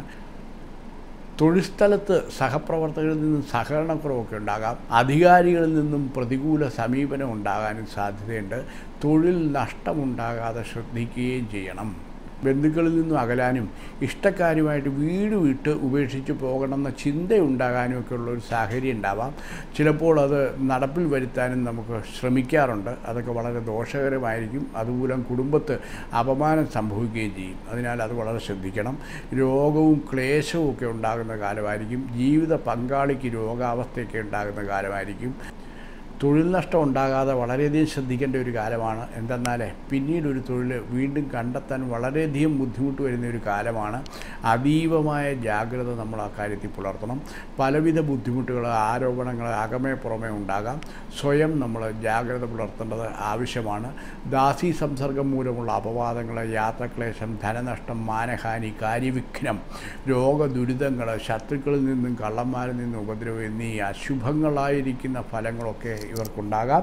തൊഴിൽസ്ഥലത്ത് സഹപ്രവർത്തകരിൽ നിന്നും സഹകരണക്കുറവൊക്കെ ഉണ്ടാകാം അധികാരികളിൽ നിന്നും പ്രതികൂല സമീപനം ഉണ്ടാകാനും സാധ്യതയുണ്ട് തൊഴിൽ നഷ്ടമുണ്ടാകാതെ ശ്രദ്ധിക്കുകയും ചെയ്യണം ബന്ധുക്കളിൽ നിന്നും അകലാനും ഇഷ്ടക്കാരുമായിട്ട് വീട് വിട്ട് ഉപേക്ഷിച്ച് പോകണമെന്ന ചിന്തയുണ്ടാകാനും ഒക്കെ ഉള്ള ഒരു സാഹചര്യം ഉണ്ടാവാം ചിലപ്പോൾ അത് നടപ്പിൽ വരുത്താനും നമുക്ക് ശ്രമിക്കാറുണ്ട് അതൊക്കെ വളരെ ദോഷകരമായിരിക്കും അതുമൂലം കുടുംബത്ത് അപമാനം സംഭവിക്കുകയും ചെയ്യും അതിനാൽ അത് വളരെ ശ്രദ്ധിക്കണം രോഗവും ക്ലേശവും ഒക്കെ ഉണ്ടാകുന്ന കാലമായിരിക്കും ജീവിത പങ്കാളിക്ക് രോഗാവസ്ഥയൊക്കെ ഉണ്ടാകുന്ന കാലമായിരിക്കും തൊഴിൽ നഷ്ടം ഉണ്ടാകാതെ വളരെയധികം ശ്രദ്ധിക്കേണ്ട ഒരു കാലമാണ് എന്തെന്നാൽ പിന്നീട് ഒരു തൊഴിൽ വീണ്ടും കണ്ടെത്താൻ വളരെയധികം ബുദ്ധിമുട്ട് വരുന്ന ഒരു കാലമാണ് അതീവമായ ജാഗ്രത നമ്മൾ ആ കാര്യത്തിൽ പുലർത്തണം പലവിധ ബുദ്ധിമുട്ടുകൾ ആരോപണങ്ങൾ അകമേ പുറമേ ഉണ്ടാകാം സ്വയം നമ്മൾ ജാഗ്രത പുലർത്തേണ്ടത് ആവശ്യമാണ് ദാസി സംസർഗം മൂലമുള്ള അപവാദങ്ങൾ യാത്രക്ലേശം ധനനഷ്ടം മാനഹാനി കാര്യവിഘ്നം രോഗദുരിതങ്ങൾ ശത്രുക്കളിൽ നിന്നും കള്ളന്മാരിൽ നിന്നും ഉപദ്രവം എന്നീ അശുഭങ്ങളായിരിക്കുന്ന ഫലങ്ങളൊക്കെ ഇവർക്കുണ്ടാകാം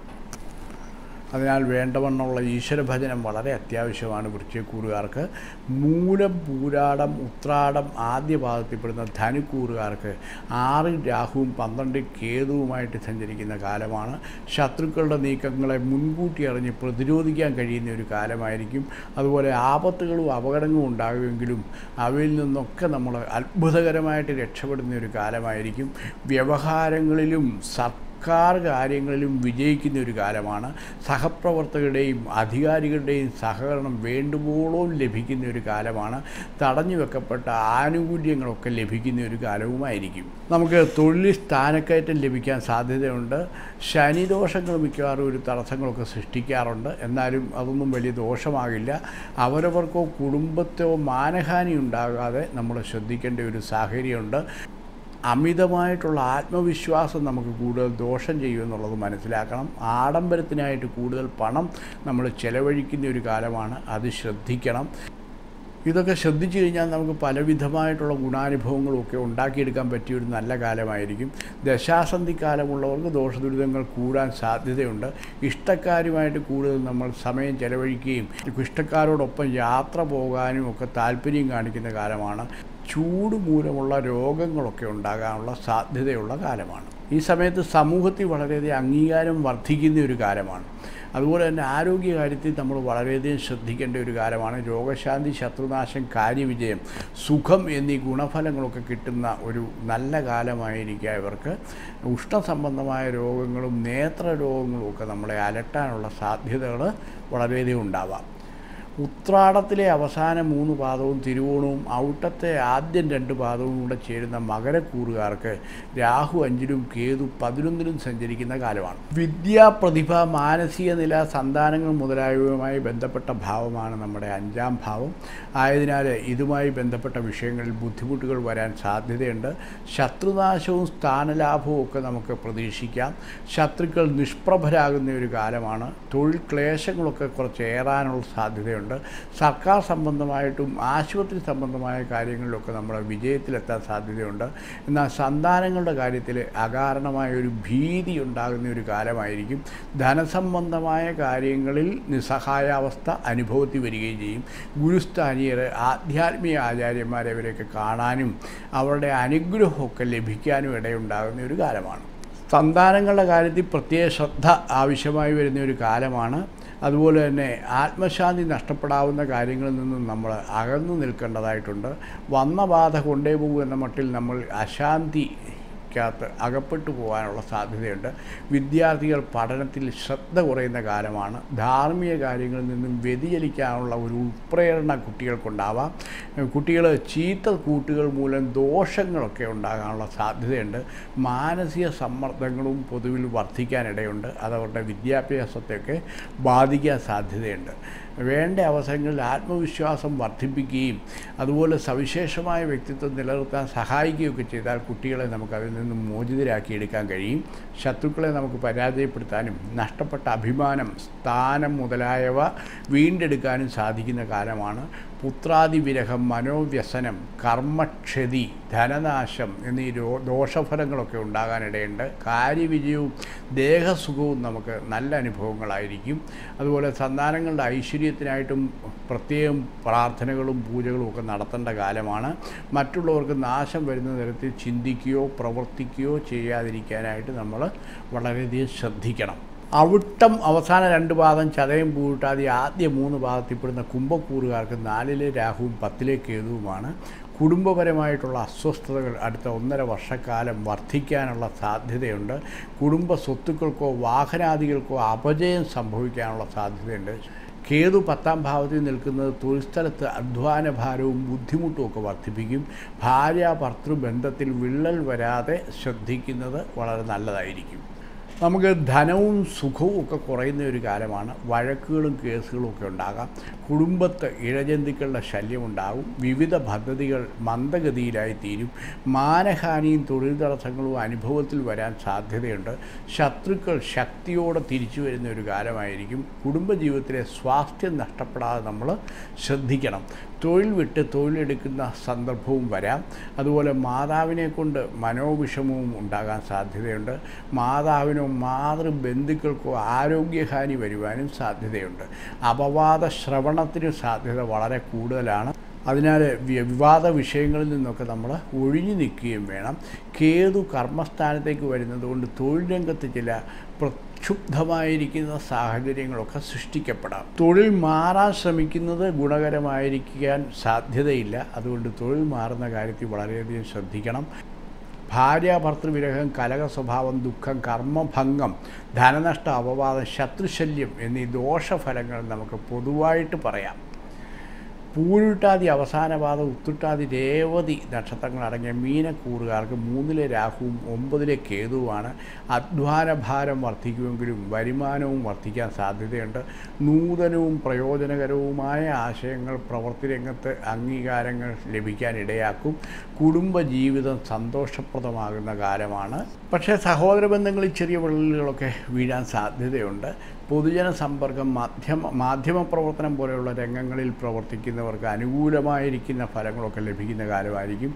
അതിനാൽ വേണ്ടവണ്ണമുള്ള ഈശ്വരഭജനം വളരെ അത്യാവശ്യമാണ് വൃശ്ചികൂറുകാർക്ക് മൂലം പൂരാടം ഉത്രാടം ആദ്യ ഭാഗത്തിൽപ്പെടുന്ന ധനുക്കൂറുകാർക്ക് ആറിൽ രാഹുവും പന്ത്രണ്ടിൽ കേതുവുമായിട്ട് സഞ്ചരിക്കുന്ന കാലമാണ് ശത്രുക്കളുടെ നീക്കങ്ങളെ മുൻകൂട്ടി അറിഞ്ഞ് പ്രതിരോധിക്കാൻ കഴിയുന്ന ഒരു കാലമായിരിക്കും അതുപോലെ ആപത്തുകളും അപകടങ്ങളും ഉണ്ടാകുമെങ്കിലും അവയിൽ നിന്നൊക്കെ നമ്മൾ അത്ഭുതകരമായിട്ട് രക്ഷപ്പെടുന്ന ഒരു കാലമായിരിക്കും വ്യവഹാരങ്ങളിലും സത് സർക്കാർ കാര്യങ്ങളിലും വിജയിക്കുന്ന ഒരു കാലമാണ് സഹപ്രവർത്തകരുടെയും അധികാരികളുടെയും സഹകരണം വേണ്ടുവോളം ലഭിക്കുന്ന ഒരു കാലമാണ് തടഞ്ഞു വെക്കപ്പെട്ട ആനുകൂല്യങ്ങളൊക്കെ ലഭിക്കുന്ന ഒരു കാലവുമായിരിക്കും നമുക്ക് തൊഴിൽ സ്ഥാനക്കയറ്റം ലഭിക്കാൻ സാധ്യതയുണ്ട് ശനിദോഷങ്ങൾ മിക്കവാറും ഒരു തടസ്സങ്ങളൊക്കെ സൃഷ്ടിക്കാറുണ്ട് എന്നാലും അതൊന്നും വലിയ ദോഷമാകില്ല അവരവർക്കോ കുടുംബത്തോ മാനഹാനി ഉണ്ടാകാതെ നമ്മൾ ശ്രദ്ധിക്കേണ്ട ഒരു സാഹചര്യമുണ്ട് അമിതമായിട്ടുള്ള ആത്മവിശ്വാസം നമുക്ക് കൂടുതൽ ദോഷം ചെയ്യുമെന്നുള്ളത് മനസ്സിലാക്കണം ആഡംബരത്തിനായിട്ട് കൂടുതൽ പണം നമ്മൾ ചെലവഴിക്കുന്ന ഒരു കാലമാണ് അത് ശ്രദ്ധിക്കണം ഇതൊക്കെ ശ്രദ്ധിച്ചു കഴിഞ്ഞാൽ നമുക്ക് പലവിധമായിട്ടുള്ള ഗുണാനുഭവങ്ങളും ഒക്കെ ഉണ്ടാക്കിയെടുക്കാൻ പറ്റിയ ഒരു നല്ല കാലമായിരിക്കും ദശാസന്ധി കാലമുള്ളവർക്ക് ദോഷദുരിതങ്ങൾ കൂടാൻ സാധ്യതയുണ്ട് ഇഷ്ടക്കാരുമായിട്ട് കൂടുതൽ നമ്മൾ സമയം ചെലവഴിക്കുകയും ഇഷ്ടക്കാരോടൊപ്പം യാത്ര പോകാനും ഒക്കെ താല്പര്യം കാണിക്കുന്ന കാലമാണ് ചൂട് മൂലമുള്ള രോഗങ്ങളൊക്കെ ഉണ്ടാകാനുള്ള സാധ്യതയുള്ള കാലമാണ് ഈ സമയത്ത് സമൂഹത്തിൽ വളരെയധികം അംഗീകാരം വർദ്ധിക്കുന്ന ഒരു കാലമാണ് അതുപോലെ തന്നെ ആരോഗ്യകാര്യത്തിൽ നമ്മൾ വളരെയധികം ശ്രദ്ധിക്കേണ്ട ഒരു കാലമാണ് രോഗശാന്തി ശത്രുനാശം കാര്യവിജയം സുഖം എന്നീ ഗുണഫലങ്ങളൊക്കെ കിട്ടുന്ന ഒരു നല്ല കാലമായിരിക്കുക ഇവർക്ക് ഉഷ്ണസംബന്ധമായ രോഗങ്ങളും നേത്ര രോഗങ്ങളും ഒക്കെ നമ്മളെ അലട്ടാനുള്ള സാധ്യതകൾ വളരെയധികം ഉണ്ടാവാം ഉത്രാടത്തിലെ അവസാന മൂന്ന് പാദവും തിരുവോണവും ഔട്ടത്തെ ആദ്യം രണ്ട് പാദവും കൂടെ ചേരുന്ന മകരക്കൂറുകാർക്ക് രാഹു അഞ്ചിലും കേതു പതിനൊന്നിലും സഞ്ചരിക്കുന്ന കാലമാണ് വിദ്യാ പ്രതിഭ മാനസിക നില സന്താനങ്ങൾ മുതലായവയുമായി ബന്ധപ്പെട്ട ഭാവമാണ് നമ്മുടെ അഞ്ചാം ഭാവം ആയതിനാൽ ഇതുമായി ബന്ധപ്പെട്ട വിഷയങ്ങളിൽ ബുദ്ധിമുട്ടുകൾ വരാൻ സാധ്യതയുണ്ട് ശത്രുനാശവും സ്ഥാനലാഭവും ഒക്കെ നമുക്ക് പ്രതീക്ഷിക്കാം ശത്രുക്കൾ നിഷ്പ്രഭരാകുന്ന ഒരു കാലമാണ് തൊഴിൽ ക്ലേശങ്ങളൊക്കെ കുറച്ച് ഏറാനുള്ള സാധ്യതയുണ്ട് സർക്കാർ സംബന്ധമായിട്ടും ആശുപത്രി സംബന്ധമായ കാര്യങ്ങളിലൊക്കെ നമ്മൾ വിജയത്തിലെത്താൻ സാധ്യതയുണ്ട് എന്നാൽ സന്താനങ്ങളുടെ കാര്യത്തിൽ അകാരണമായ ഒരു ഭീതി ഉണ്ടാകുന്ന ഒരു കാലമായിരിക്കും ധനസംബന്ധമായ കാര്യങ്ങളിൽ നിസ്സഹായാവസ്ഥ അനുഭവത്തിൽ വരികയും ചെയ്യും ഗുരുസ്ഥാനീയർ ആധ്യാത്മിക ആചാര്യന്മാരെ ഇവരെയൊക്കെ കാണാനും അവരുടെ അനുഗ്രഹമൊക്കെ ലഭിക്കാനും ഇടയുണ്ടാകുന്ന ഒരു കാലമാണ് സന്താനങ്ങളുടെ കാര്യത്തിൽ പ്രത്യേക ശ്രദ്ധ ആവശ്യമായി വരുന്ന ഒരു കാലമാണ് അതുപോലെ തന്നെ ആത്മശാന്തി നഷ്ടപ്പെടാവുന്ന കാര്യങ്ങളിൽ നിന്നും നമ്മൾ അകന്നു നിൽക്കേണ്ടതായിട്ടുണ്ട് വന്ന ബാധ കൊണ്ടേ പോകും എന്ന മട്ടിൽ നമ്മൾ അശാന്തി ക്കകത്ത് അകപ്പെട്ടു പോകാനുള്ള സാധ്യതയുണ്ട് വിദ്യാർത്ഥികൾ പഠനത്തിൽ ശ്രദ്ധ കുറയുന്ന കാലമാണ് ധാർമ്മിക കാര്യങ്ങളിൽ നിന്നും വ്യതിചലിക്കാനുള്ള ഒരു ഉൾപ്രേരണ കുട്ടികൾക്കുണ്ടാവാം കുട്ടികൾ ചീത്ത കൂട്ടുകൾ മൂലം ദോഷങ്ങളൊക്കെ ഉണ്ടാകാനുള്ള സാധ്യതയുണ്ട് മാനസിക സമ്മർദ്ദങ്ങളും പൊതുവിൽ വർദ്ധിക്കാനിടയുണ്ട് അതവരുടെ വിദ്യാഭ്യാസത്തെയൊക്കെ ബാധിക്കാൻ സാധ്യതയുണ്ട് വേണ്ട അവസരങ്ങളിൽ ആത്മവിശ്വാസം വർദ്ധിപ്പിക്കുകയും അതുപോലെ സവിശേഷമായ വ്യക്തിത്വം നിലനിർത്താൻ സഹായിക്കുകയൊക്കെ ചെയ്താൽ കുട്ടികളെ നമുക്ക് അതിൽ നിന്നും മോചിതരാക്കിയെടുക്കാൻ കഴിയും ശത്രുക്കളെ നമുക്ക് പരാജയപ്പെടുത്താനും നഷ്ടപ്പെട്ട അഭിമാനം സ്ഥാനം മുതലായവ വീണ്ടെടുക്കാനും സാധിക്കുന്ന കാലമാണ് പുത്രാദി വിരഹം മനോവ്യസനം കർമ്മക്ഷതി ധനനാശം എന്നീ രോ ദോഷഫലങ്ങളൊക്കെ ഉണ്ടാകാനിടയുണ്ട് കാര്യവിജയവും ദേഹസുഖവും നമുക്ക് നല്ല അനുഭവങ്ങളായിരിക്കും അതുപോലെ സന്താനങ്ങളുടെ ഐശ്വര്യത്തിനായിട്ടും പ്രത്യേകം പ്രാർത്ഥനകളും പൂജകളും ഒക്കെ നടത്തേണ്ട കാലമാണ് മറ്റുള്ളവർക്ക് നാശം വരുന്ന തരത്തിൽ ചിന്തിക്കുകയോ പ്രവർത്തിക്കുകയോ ചെയ്യാതിരിക്കാനായിട്ട് നമ്മൾ വളരെയധികം ശ്രദ്ധിക്കണം അവിട്ടം അവസാന രണ്ട് പാദം ചതയം പൂട്ടാതെ ആദ്യ മൂന്ന് പാദത്തിൽപ്പെടുന്ന കുംഭക്കൂറുകാർക്ക് നാലിലെ രാഹുവും പത്തിലെ കേതുവുമാണ് കുടുംബപരമായിട്ടുള്ള അസ്വസ്ഥതകൾ അടുത്ത ഒന്നര വർഷക്കാലം വർദ്ധിക്കാനുള്ള സാധ്യതയുണ്ട് കുടുംബ സ്വത്തുക്കൾക്കോ വാഹനാദികൾക്കോ അപജയം സംഭവിക്കാനുള്ള സാധ്യതയുണ്ട് കേതു പത്താം ഭാവത്തിൽ നിൽക്കുന്നത് തൊഴിൽസ്ഥലത്ത് അധ്വാന ഭാരവും ബുദ്ധിമുട്ടും ഒക്കെ വർദ്ധിപ്പിക്കും ഭാര്യ ഭർത്തൃബന്ധത്തിൽ വിള്ളൽ വരാതെ ശ്രദ്ധിക്കുന്നത് വളരെ നല്ലതായിരിക്കും നമുക്ക് ധനവും സുഖവും ഒക്കെ കുറയുന്ന ഒരു കാലമാണ് വഴക്കുകളും കേസുകളും ഒക്കെ ഉണ്ടാകാം കുടുംബത്ത് ഇഴജന്തുക്കളുടെ ശല്യമുണ്ടാകും വിവിധ പദ്ധതികൾ മന്ദഗതിയിലായി തീരും മാനഹാനിയും തൊഴിൽ തടസ്സങ്ങളും അനുഭവത്തിൽ വരാൻ സാധ്യതയുണ്ട് ശത്രുക്കൾ ശക്തിയോടെ തിരിച്ചു വരുന്ന ഒരു കാലമായിരിക്കും കുടുംബജീവിതത്തിലെ സ്വാസ്ഥ്യം നഷ്ടപ്പെടാതെ നമ്മൾ ശ്രദ്ധിക്കണം തൊഴിൽ വിട്ട് തൊഴിലെടുക്കുന്ന സന്ദർഭവും വരാം അതുപോലെ മാതാവിനെ കൊണ്ട് മനോവിഷമവും ഉണ്ടാകാൻ സാധ്യതയുണ്ട് മാതാവിനോ മാതൃബന്ധുക്കൾക്കോ ആരോഗ്യഹാനി വരുവാനും സാധ്യതയുണ്ട് അപവാദ ശ്രവണത്തിന് സാധ്യത വളരെ കൂടുതലാണ് അതിനാൽ വി- വിവാദ വിഷയങ്ങളിൽ നിന്നൊക്കെ നമ്മൾ ഒഴിഞ്ഞു നിൽക്കുകയും വേണം കേതു കർമ്മസ്ഥാനത്തേക്ക് വരുന്നത് കൊണ്ട് തൊഴിൽ രംഗത്ത് ചില പ്രക്ഷുബ്ധമായിരിക്കുന്ന സാഹചര്യങ്ങളൊക്കെ സൃഷ്ടിക്കപ്പെടാം തൊഴിൽ മാറാൻ ശ്രമിക്കുന്നത് ഗുണകരമായിരിക്കാൻ സാധ്യതയില്ല അതുകൊണ്ട് തൊഴിൽ മാറുന്ന കാര്യത്തിൽ വളരെയധികം ശ്രദ്ധിക്കണം ഭാര്യ ഭർത്തൃവിരഹം കലക സ്വഭാവം ദുഃഖം കർമ്മഭംഗം ധനനഷ്ട അപവാദം ശത്രുശല്യം എന്നീ ദോഷഫലങ്ങൾ നമുക്ക് പൊതുവായിട്ട് പറയാം പൂരുട്ടാതി അവസാന പാദം ഉത്തുട്ടാതി രേവതി നക്ഷത്രങ്ങളടങ്ങിയ മീനക്കൂറുകാർക്ക് മൂന്നിലെ രാഹുവും ഒമ്പതിലെ കേതുവുമാണ് അധ്വാന ഭാരം വർദ്ധിക്കുമെങ്കിലും വരുമാനവും വർദ്ധിക്കാൻ സാധ്യതയുണ്ട് നൂതനവും പ്രയോജനകരവുമായ ആശയങ്ങൾ പ്രവൃത്തി രംഗത്ത് അംഗീകാരങ്ങൾ ലഭിക്കാൻ ഇടയാക്കും കുടുംബജീവിതം സന്തോഷപ്രദമാകുന്ന കാലമാണ് പക്ഷേ സഹോദര ബന്ധങ്ങളിൽ ചെറിയ വിള്ളലുകളൊക്കെ വീഴാൻ സാധ്യതയുണ്ട് പൊതുജന സമ്പർക്കം മാധ്യമ മാധ്യമ പ്രവർത്തനം പോലെയുള്ള രംഗങ്ങളിൽ പ്രവർത്തിക്കുന്നവർ ജീവിക്കുന്നവർക്ക് അനുകൂലമായിരിക്കുന്ന ഫലങ്ങളൊക്കെ ലഭിക്കുന്ന കാലമായിരിക്കും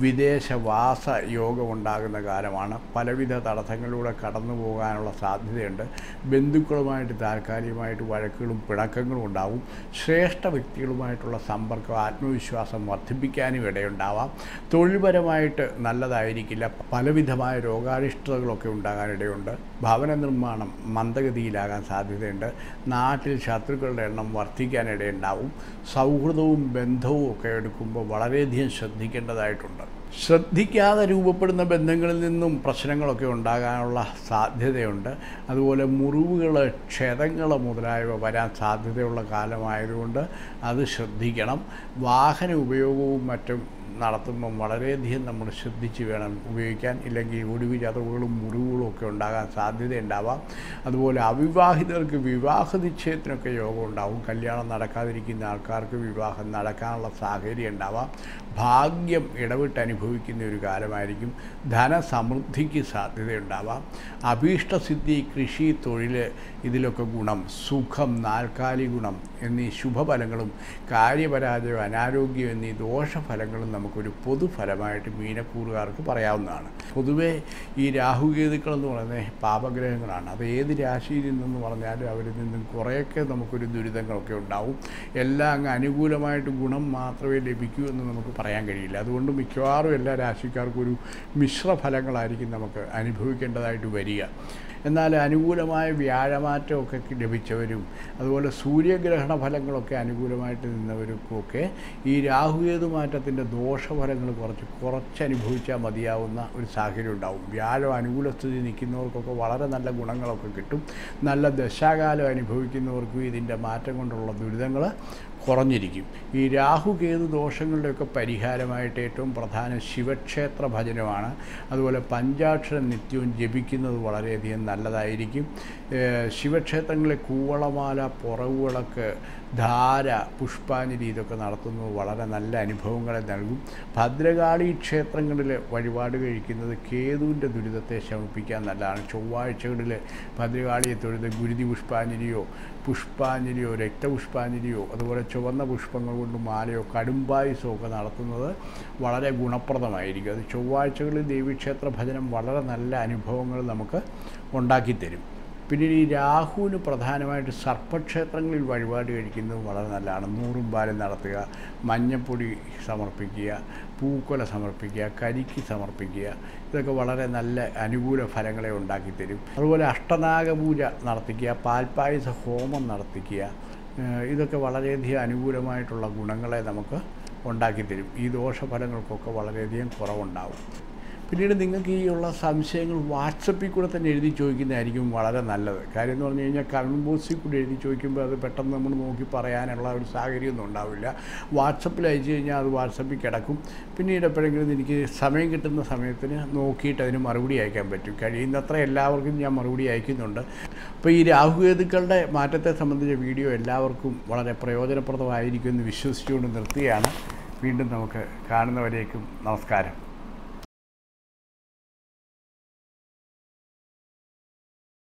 വിദേശവാസ യോഗം ഉണ്ടാകുന്ന കാലമാണ് പലവിധ തടസ്സങ്ങളിലൂടെ കടന്നു പോകാനുള്ള സാധ്യതയുണ്ട് ബന്ധുക്കളുമായിട്ട് താൽക്കാലികമായിട്ട് വഴക്കുകളും പിണക്കങ്ങളും ഉണ്ടാവും ശ്രേഷ്ഠ വ്യക്തികളുമായിട്ടുള്ള സമ്പർക്കം ആത്മവിശ്വാസം വർദ്ധിപ്പിക്കാനും ഇടയുണ്ടാവാം തൊഴിൽപരമായിട്ട് നല്ലതായിരിക്കില്ല പലവിധമായ രോഗാരിഷ്ടതകളൊക്കെ ഉണ്ടാകാനിടയുണ്ട് ഭവന നിർമ്മാണം മന്ദഗതിയിലാകാൻ സാധ്യതയുണ്ട് നാട്ടിൽ ശത്രുക്കളുടെ എണ്ണം വർദ്ധിക്കാനിടയുണ്ടാവും സൗഹൃദവും ബന്ധവും ഒക്കെ എടുക്കുമ്പോൾ വളരെയധികം ശ്രദ്ധിക്കേണ്ടതായിട്ടുണ്ട് ശ്രദ്ധിക്കാതെ രൂപപ്പെടുന്ന ബന്ധങ്ങളിൽ നിന്നും പ്രശ്നങ്ങളൊക്കെ ഉണ്ടാകാനുള്ള സാധ്യതയുണ്ട് അതുപോലെ മുറിവുകൾ ക്ഷതങ്ങൾ മുതലായവ വരാൻ സാധ്യതയുള്ള കാലമായതുകൊണ്ട് അത് ശ്രദ്ധിക്കണം വാഹന ഉപയോഗവും മറ്റും നടത്തുമ്പം വളരെയധികം നമ്മൾ ശ്രദ്ധിച്ച് വേണം ഉപയോഗിക്കാൻ ഇല്ലെങ്കിൽ ഒടുവി ചതവുകളും മുറിവുകളും ഒക്കെ ഉണ്ടാകാൻ സാധ്യതയുണ്ടാവാം അതുപോലെ അവിവാഹിതർക്ക് വിവാഹ നിശ്ചയത്തിനൊക്കെ യോഗം ഉണ്ടാവും കല്യാണം നടക്കാതിരിക്കുന്ന ആൾക്കാർക്ക് വിവാഹം നടക്കാനുള്ള സാഹചര്യം ഉണ്ടാവാം ഭാഗ്യം ഇടവിട്ട് അനുഭവിക്കുന്ന ഒരു കാലമായിരിക്കും ധനസമൃദ്ധിക്ക് സാധ്യതയുണ്ടാവാം അഭീഷ്ടസിദ്ധി കൃഷി തൊഴിൽ ഇതിലൊക്കെ ഗുണം സുഖം നാൽക്കാലി ഗുണം എന്നീ ശുഭഫലങ്ങളും കാര്യപരാജയം അനാരോഗ്യം എന്നീ ദോഷഫലങ്ങളും നമുക്കൊരു പൊതുഫലമായിട്ട് മീനക്കൂറുകാർക്ക് പറയാവുന്നതാണ് പൊതുവേ ഈ രാഹുകേതുക്കൾ എന്ന് പറയുന്നത് പാപഗ്രഹങ്ങളാണ് അത് ഏത് രാശിയിൽ നിന്നെന്ന് പറഞ്ഞാലും അവരിൽ നിന്നും കുറേയൊക്കെ നമുക്കൊരു ദുരിതങ്ങളൊക്കെ ഉണ്ടാവും എല്ലാം അങ്ങ് അനുകൂലമായിട്ട് ഗുണം മാത്രമേ ലഭിക്കൂ എന്ന് നമുക്ക് പറയാൻ കഴിയില്ല അതുകൊണ്ട് മിക്കവാറും എല്ലാ രാശിക്കാർക്കും ഒരു മിശ്ര ഫലങ്ങളായിരിക്കും നമുക്ക് അനുഭവിക്കേണ്ടതായിട്ട് വരിക എന്നാൽ അനുകൂലമായ വ്യാഴമാറ്റമൊക്കെ ലഭിച്ചവരും അതുപോലെ സൂര്യഗ്രഹണ ഫലങ്ങളൊക്കെ അനുകൂലമായിട്ട് നിന്നവർക്കുമൊക്കെ ഈ രാഹുകേതു മാറ്റത്തിൻ്റെ ദോഷഫലങ്ങൾ കുറച്ച് കുറച്ച് അനുഭവിച്ചാൽ മതിയാവുന്ന ഒരു സാഹചര്യം ഉണ്ടാവും വ്യാഴം അനുകൂല സ്ഥിതി നിൽക്കുന്നവർക്കൊക്കെ വളരെ നല്ല ഗുണങ്ങളൊക്കെ കിട്ടും നല്ല ദശാകാലം അനുഭവിക്കുന്നവർക്കും ഇതിൻ്റെ മാറ്റം കൊണ്ടുള്ള ദുരിതങ്ങൾ കുറഞ്ഞിരിക്കും ഈ രാഹുകേതു ദോഷങ്ങളുടെയൊക്കെ പരിഹാരമായിട്ട് ഏറ്റവും പ്രധാന ശിവക്ഷേത്ര ഭജനമാണ് അതുപോലെ പഞ്ചാക്ഷരം നിത്യവും ജപിക്കുന്നത് വളരെയധികം നല്ലതായിരിക്കും ഏഹ് ശിവക്ഷേത്രങ്ങളിലെ കൂവളമാല പുറവുകളൊക്കെ ധാര പുഷ്പാഞ്ജലി ഇതൊക്കെ നടത്തുന്നത് വളരെ നല്ല അനുഭവങ്ങളെ നൽകും ഭദ്രകാളി ക്ഷേത്രങ്ങളിൽ വഴിപാട് കഴിക്കുന്നത് കേതുവിൻ്റെ ദുരിതത്തെ ശമിപ്പിക്കാൻ നല്ലതാണ് ചൊവ്വാഴ്ചകളിൽ ഭദ്രകാളിയെ തൊഴുത് ഗുരുതി പുഷ്പാഞ്ജലിയോ പുഷ്പാഞ്ജലിയോ രക്തപുഷ്പാഞ്ജലിയോ അതുപോലെ ചുവന്ന പുഷ്പങ്ങൾ കൊണ്ട് മാലയോ കടുംപായസമോ ഒക്കെ നടത്തുന്നത് വളരെ ഗുണപ്രദമായിരിക്കും അത് ചൊവ്വാഴ്ചകളിൽ ദേവീക്ഷേത്ര ഭജനം വളരെ നല്ല അനുഭവങ്ങൾ നമുക്ക് ഉണ്ടാക്കിത്തരും പിന്നീട് ഈ രാഹുവിന് പ്രധാനമായിട്ട് സർപ്പക്ഷേത്രങ്ങളിൽ വഴിപാട് കഴിക്കുന്നത് വളരെ നല്ലതാണ് നൂറും പാലും നടത്തുക മഞ്ഞപ്പൊടി സമർപ്പിക്കുക പൂക്കൊല സമർപ്പിക്കുക കരിക്ക് സമർപ്പിക്കുക ഇതൊക്കെ വളരെ നല്ല അനുകൂല ഫലങ്ങളെ ഉണ്ടാക്കിത്തരും അതുപോലെ അഷ്ടനാഗ പൂജ നടത്തിക്കുക പാൽപ്പായസ ഹോമം നടത്തിക്കുക ഏഹ് ഇതൊക്കെ വളരെയധികം അനുകൂലമായിട്ടുള്ള ഗുണങ്ങളെ നമുക്ക് ഉണ്ടാക്കിത്തരും ഈ ദോഷഫലങ്ങൾക്കൊക്കെ വളരെയധികം കുറവുണ്ടാവും പിന്നീട് നിങ്ങൾക്ക് ഈ ഉള്ള സംശയങ്ങൾ വാട്സപ്പിൽ കൂടെ തന്നെ എഴുതി ചോദിക്കുന്നതായിരിക്കും വളരെ നല്ലത് കാര്യം എന്ന് പറഞ്ഞു കഴിഞ്ഞാൽ കമൻറ്റ് ബോക്സിൽ കൂടി എഴുതി ചോദിക്കുമ്പോൾ അത് പെട്ടെന്ന് നമ്മൾ നോക്കി പറയാനുള്ള ഒരു സാഹചര്യമൊന്നും ഉണ്ടാവില്ല വാട്സപ്പിൽ അയച്ചു കഴിഞ്ഞാൽ അത് വാട്സപ്പിൽ കിടക്കും പിന്നീട് എപ്പോഴെങ്കിലും എനിക്ക് സമയം കിട്ടുന്ന സമയത്തിന് നോക്കിയിട്ട് അതിന് മറുപടി അയക്കാൻ പറ്റും കഴിയുന്നത്ര എല്ലാവർക്കും ഞാൻ മറുപടി അയക്കുന്നുണ്ട് അപ്പോൾ ഈ രാഹുകേതുക്കളുടെ മാറ്റത്തെ സംബന്ധിച്ച വീഡിയോ എല്ലാവർക്കും വളരെ പ്രയോജനപ്രദമായിരിക്കുമെന്ന് വിശ്വസിച്ചുകൊണ്ട് നിർത്തുകയാണ് വീണ്ടും നമുക്ക് കാണുന്നവരേക്കും നമസ്കാരം